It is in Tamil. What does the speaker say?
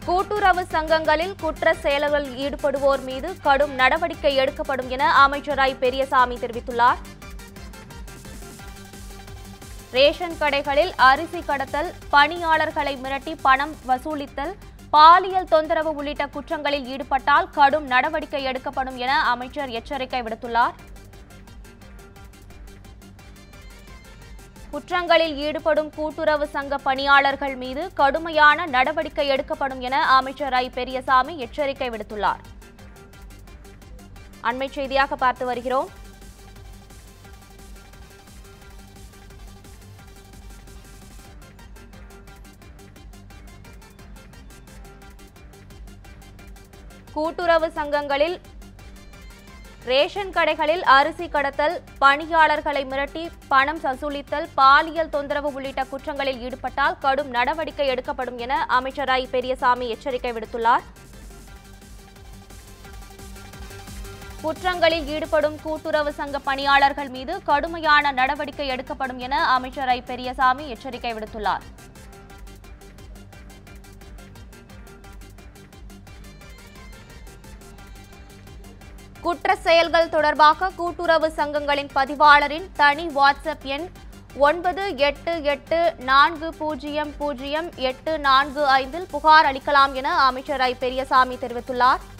கூட்டுறவு சங்கங்களில் குற்ற செயல்களில் ஈடுபடுவோர் மீது கடும் நடவடிக்கை எடுக்கப்படும் என அமைச்சர் ஐ பெரியசாமி தெரிவித்துள்ளார் ரேஷன் கடைகளில் அரிசி கடத்தல் பணியாளர்களை மிரட்டி பணம் வசூலித்தல் பாலியல் தொந்தரவு உள்ளிட்ட குற்றங்களில் ஈடுபட்டால் கடும் நடவடிக்கை எடுக்கப்படும் என அமைச்சர் எச்சரிக்கை விடுத்துள்ளார் குற்றங்களில் ஈடுபடும் கூட்டுறவு சங்க பணியாளர்கள் மீது கடுமையான நடவடிக்கை எடுக்கப்படும் என அமைச்சர் ஐ பெரியசாமி எச்சரிக்கை விடுத்துள்ளார் அண்மை செய்தியாக பார்த்து வருகிறோம் கூட்டுறவு சங்கங்களில் ரேஷன் கடைகளில் அரிசி கடத்தல் பணியாளர்களை மிரட்டி பணம் வசூலித்தல் பாலியல் தொந்தரவு உள்ளிட்ட குற்றங்களில் ஈடுபட்டால் கடும் நடவடிக்கை எடுக்கப்படும் என அமைச்சர் ஐ பெரியசாமி எச்சரிக்கை விடுத்துள்ளார் குற்றங்களில் ஈடுபடும் கூட்டுறவு சங்க பணியாளர்கள் மீது கடுமையான நடவடிக்கை எடுக்கப்படும் என அமைச்சர் ஐ பெரியசாமி எச்சரிக்கை விடுத்துள்ளார் குற்ற செயல்கள் தொடர்பாக கூட்டுறவு சங்கங்களின் பதிவாளரின் தனி வாட்ஸ்அப் எண் ஒன்பது எட்டு எட்டு நான்கு பூஜ்ஜியம் பூஜ்ஜியம் எட்டு நான்கு ஐந்தில் புகார் அளிக்கலாம் என அமைச்சர் ஐ பெரியசாமி தெரிவித்துள்ளார்